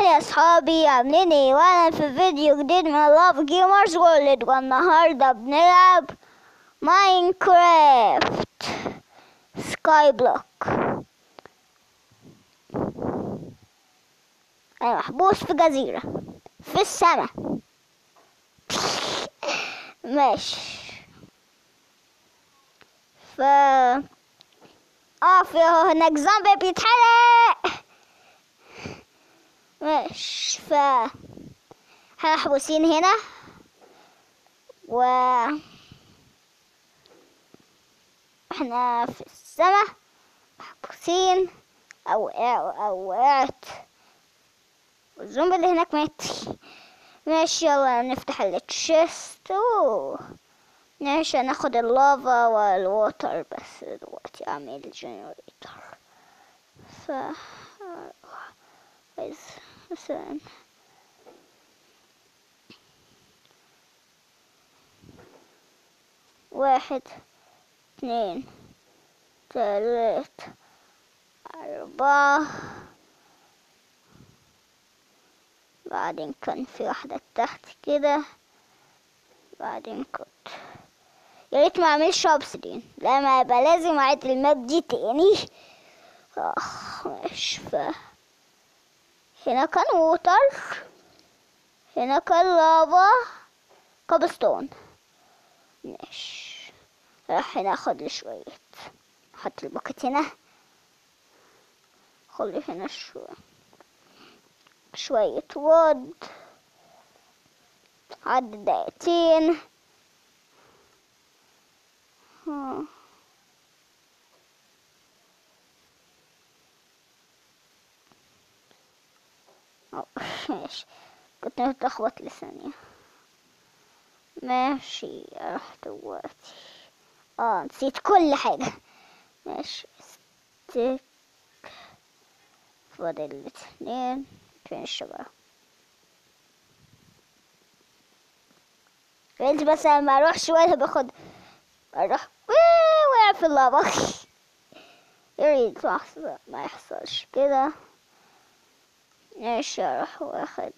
يا اصحابي عاملين ايه وانا في فيديو جديد من لاف جيمرز وورلد والنهارده بنلعب ماينكرافت سكاي بلوك انا محبوس في جزيرة في السماء ماشي ف اه في هناك زومبي بيتحرق ماشي ف احنا محبوسين هنا و احنا في السماء محبوسين او او وقعت والزومبي اللي هناك مات ماشي يلا نفتح التشيست اوه ماشي هناخد اللافا والووتر بس دلوقتي اعمل جنريتور ف عايز مثلا واحد اثنين ثلاثة أربعة بعدين كان في واحدة تحت كده بعدين كنت يا ريت ما اعملش اوبسيدين لما يبقى لازم اعيد الماب دي تاني اخ ماشي ف هنا كان ووتر هنا كان لافا كوبستون ماشي راح ناخد لي شوية احط البوكت هنا خلي هنا شوية شوية وود عد دقيقتين ماشي كنت متلخبط لثانية ماشي اروح دلوقتي اه نسيت كل حاجة ماشي ستيك فاضل اتنين فين الشجرة قلت بس لما اروح شوية باخد اروح وقع في اللافا يريد ما يحصلش كده ماشي اروح واخد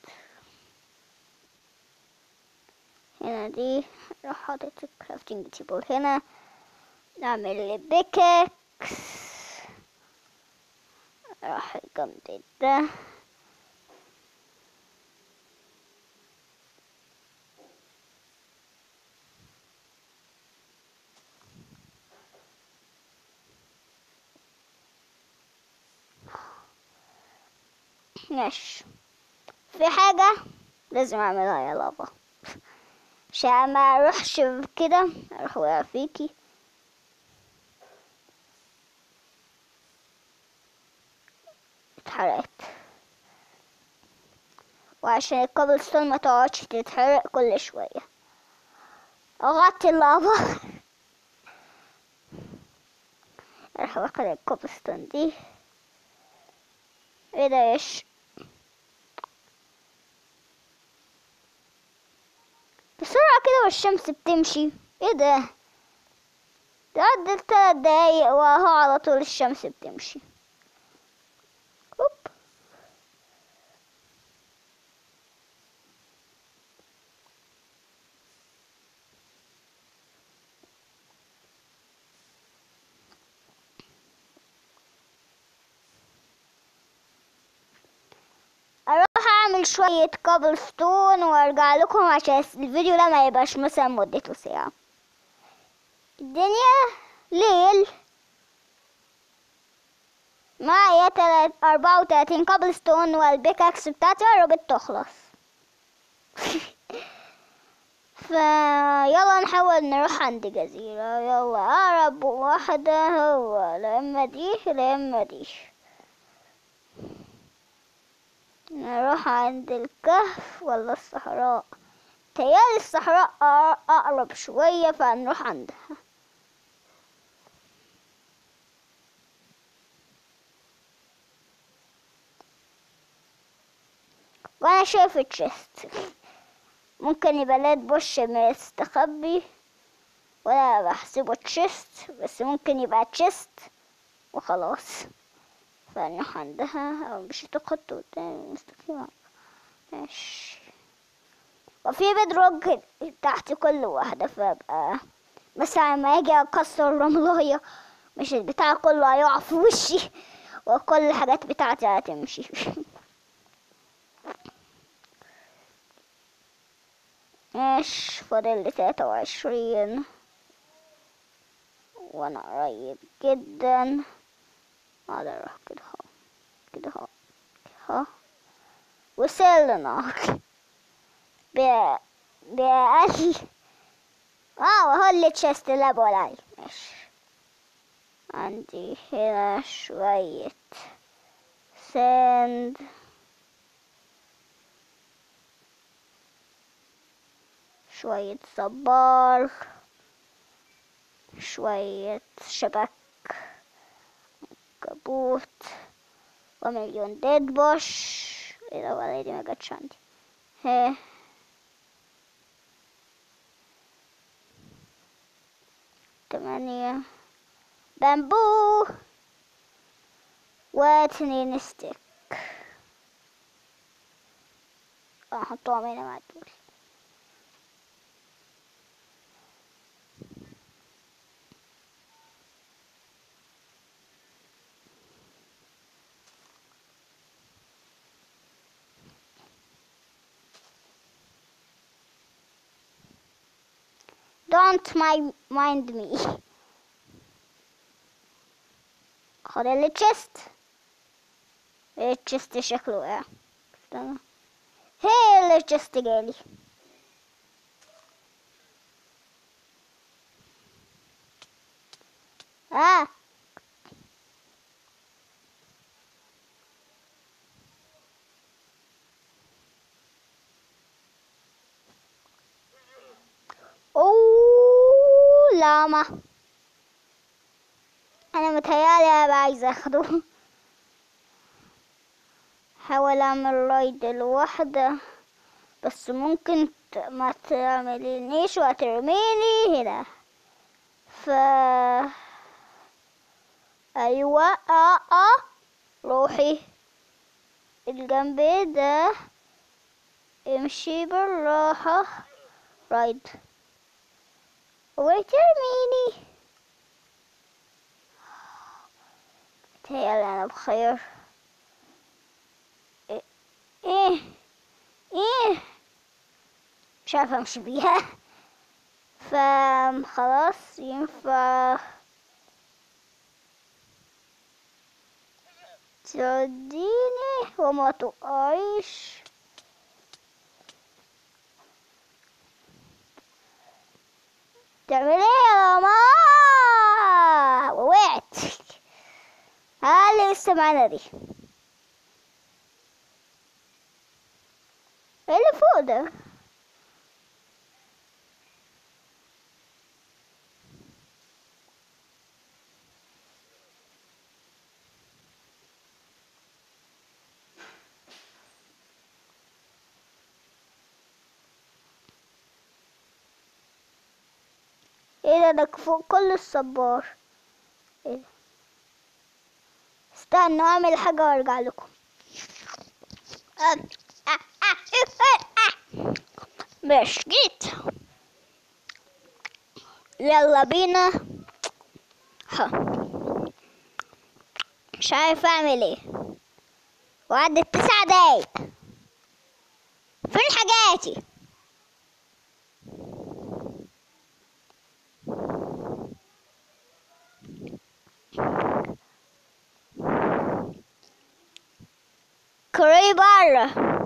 هنا دي اروح حاطط الكرافتنج تيبل هنا نعمل لي بيككس اروح الجمد ده ماشي في حاجة لازم اعملها يا لافا عشان ما اروحش كده اروح واقع فيكي اتحرقت وعشان الكابل ستون ما تقعدش تتحرق كل شوية اغطي اللافا اروح واخد الكابل ستون دي ايه ده ايش بسرعة كده والشمس بتمشي ايه ده ده عدت تلات دقايق واهو على طول الشمس بتمشي هوب اروح اعمل شوية كابل ستون وارجع لكم عشان الفيديو ده ما يبقاش مثلا مدته ساعة الدنيا ليل معايا تلات اربعة وتلاتين كابل ستون والبيكاكس بتاعتي قربت تخلص فيلا نحاول نروح عند جزيرة يلا اقرب واحدة هو لا اما دي لا اما دي نروح عند الكهف ولا الصحراء تيالي الصحراء أقرب شوية فنروح عندها وأنا شايف تشيست ممكن يبقى لاد بوش مستخبي ولا بحسبه تشيست بس ممكن يبقى تشيست وخلاص ف فنروح عندها او مش تخط قدام مستقيمة ماشي وفي بدروج تحت كل واحدة فابقى مثلا لما اجي اكسر رملية مش البتاع كله هيقع في وشي وكل الحاجات بتاعتي هتمشي ماشي فاضل لي تلاتة وعشرين وانا قريب جدا اقدر اروح كده اهو كده اهو اهو وصلنا ب بأقل اه وهو اللي تشست اللي بقول عليه ماشي عندي هنا شوية ساند شوية صبار شوية شبك كبوت ومليون ديد بوش ايه ده ولا دي ما جاتش عندي هي تمانية بامبو واتنين ستيك احطهم هنا مع دول Don't my, mind me. خد التشست التشست شكله وقع استنى هي التشست جالي اه اوه لاما انا متهيالي ابقى عايزة اخده حاول اعمل رايد الواحدة بس ممكن ت- ما تعملينيش وترميني هنا ف ايوه اه اه روحي الجنب ده امشي بالراحة رايد وترميني تهيألي أنا بخير إيه إيه, إيه. مش عارفة أمشي بيها فخلاص ينفع توديني وما تقعيش تعمل ايه يا ماما وقعت هل لسه معانا دي ايه اللي فوق ده ايه ده ده فوق كل الصبار ايه ده استنوا اعمل حاجة وارجع لكم أم. آه، آه، آه، آه. مش جيت يلا بينا ها مش عارف اعمل ايه وعدت تسع دقايق فين حاجاتي كوري برا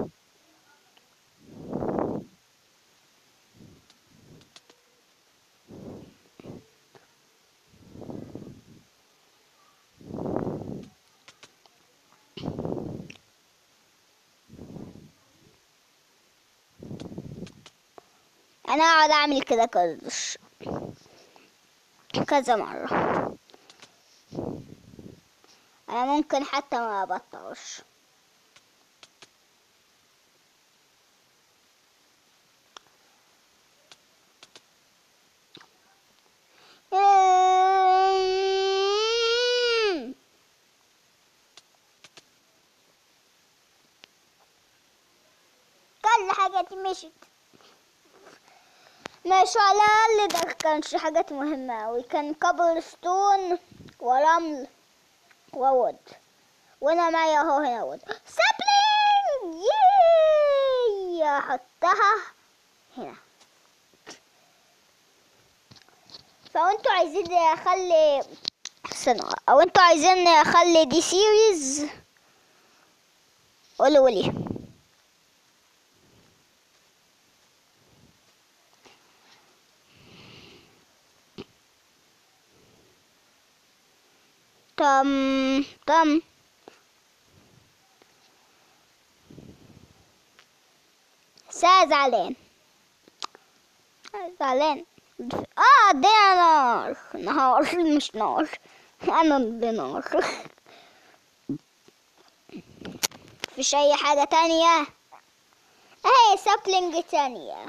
انا اقعد اعمل كده كذا ش- كذا مرة انا ممكن حتى ما ابطلش حياتي مشت ماشي على الأقل ده كانش حاجات مهمة أوي كان كابل ستون ورمل وود وأنا معايا أهو هنا وود سابلينج ياي أحطها هنا فانتوا عايزين اخلي استنى او انتوا عايزين اخلي دي سيريز قولوا لي تم تم سا زعلان زعلان اه ده نار نهار مش نار انا ده نار مفيش اي حاجة تانية اهي سابلينج تانية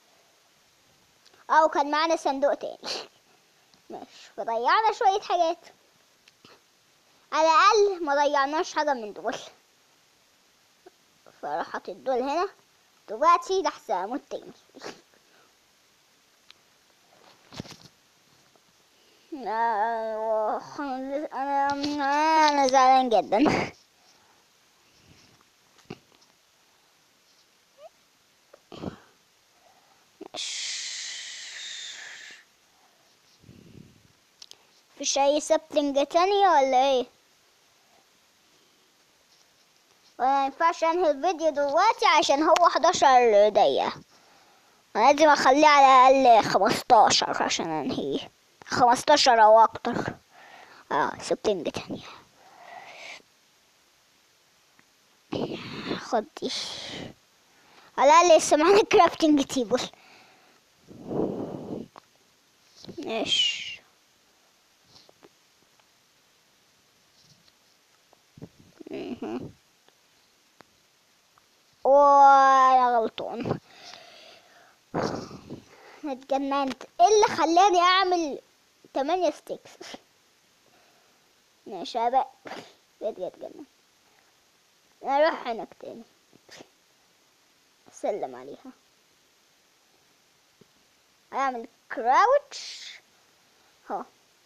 او كان معانا صندوق تاني ماشي فضيعنا شوية حاجات على الاقل ما ضيعناش حاجة من دول فراح حاطط دول هنا دلوقتي لحظة اموت تاني انا انا زعلان جدا مفيش اي سبلنج تانية ولا ايه وما ينفعش انهي الفيديو دلوقتي عشان هو 11 دقيقة انا لازم اخليه على الاقل 15 عشان انهيه 15 او اكتر اه سبلنج تانية خد دي على الاقل لسه معانا كرافتنج تيبل ماشي مهم. وانا غلطان انا اتجننت ايه اللي خلاني اعمل تمانية ستيكس يا شباب بجد اتجنن اروح هناك تاني اسلم عليها اعمل كراوتش اهو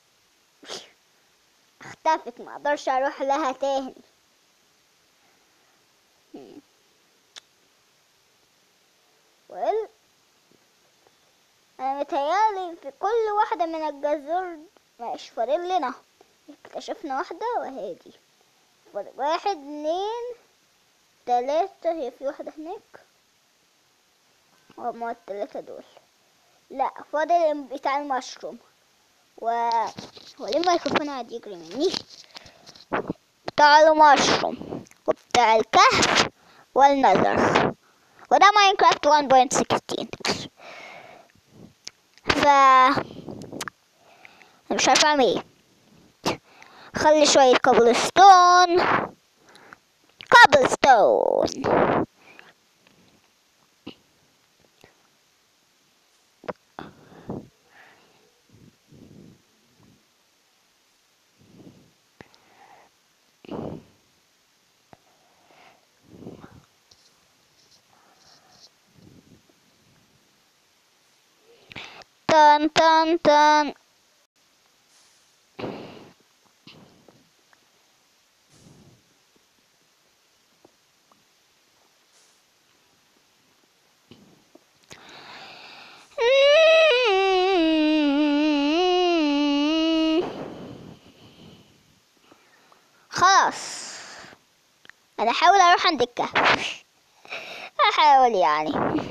اختفت ما اقدرش اروح لها تاني هم. ويل انا متهيألي في كل واحدة من الجزر ماشي فاضل لنا اكتشفنا واحدة وهي دي فاضل واحد اتنين تلاتة هي في واحدة هناك هما التلاتة دول لا فاضل بتاع المشروم و وليه الميكروفون قاعد يجري مني بتاع المشروم وبتاع الكهف والنذر وده ماينكرافت 1.16 ف أنا مش عارفة اعمل ايه خلي شوية كابل ستون كابل ستون تن تن تن خلاص انا احاول اروح عند الكهف احاول يعني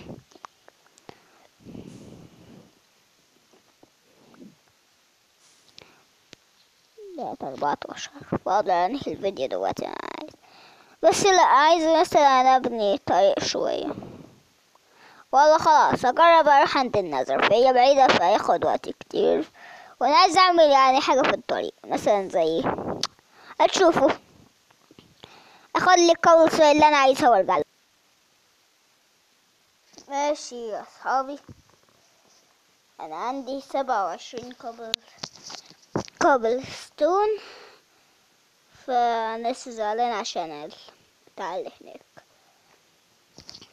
بقت 14 واقدر انهي الفيديو دلوقتي انا عايز بس لا عايز مثلا ابني طريق شوية والله خلاص اجرب اروح عند النظر فهي بعيدة فهياخد وقت كتير وانا عايز اعمل يعني حاجة في الطريق مثلا زي هتشوفوا اخد لي الكورس اللي انا عايزها وارجع لكم. ماشي يا اصحابي انا عندي سبعة وعشرين قبل كابل ستون فانا لسه زعلان عشان ال- بتاع اللي هناك